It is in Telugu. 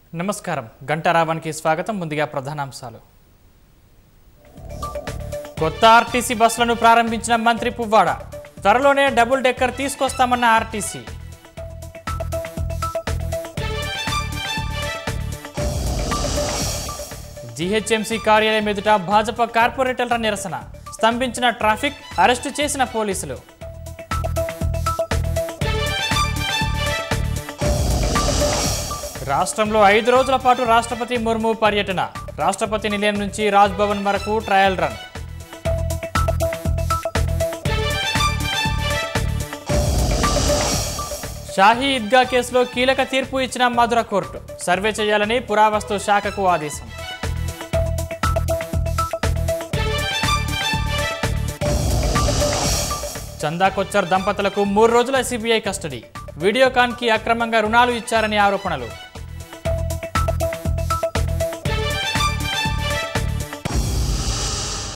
నమస్కారం గంటారావానికి స్వాగతం ముందుగా ప్రధానాంశాలు కొత్త ఆర్టీసీ బస్సులను ప్రారంభించిన మంత్రి పువ్వాడ త్వరలోనే డబుల్ డెక్కర్ తీసుకొస్తామన్న ఆర్టీసీ జీహెచ్ఎంసీ కార్యాలయం ఎదుట భాజపా కార్పొరేటర్ల నిరసన స్తంభించిన ట్రాఫిక్ అరెస్టు చేసిన పోలీసులు రాష్ట్రంలో ఐదు రోజుల పాటు రాష్ట్రపతి ముర్ము పర్యటన రాష్ట్రపతి నిలయం నుంచి రాజ్ భవన్ వరకు ట్రయల్ రన్ షాహీ ఈద్గా కేసులో కీలక తీర్పు ఇచ్చిన మధుర కోర్టు సర్వే చేయాలని పురావస్తు శాఖకు ఆదేశం చందా కొచ్చర్ దంపతులకు మూడు రోజుల సిబిఐ కస్టడీ వీడియోకాన్కి అక్రమంగా రుణాలు ఇచ్చారని ఆరోపణలు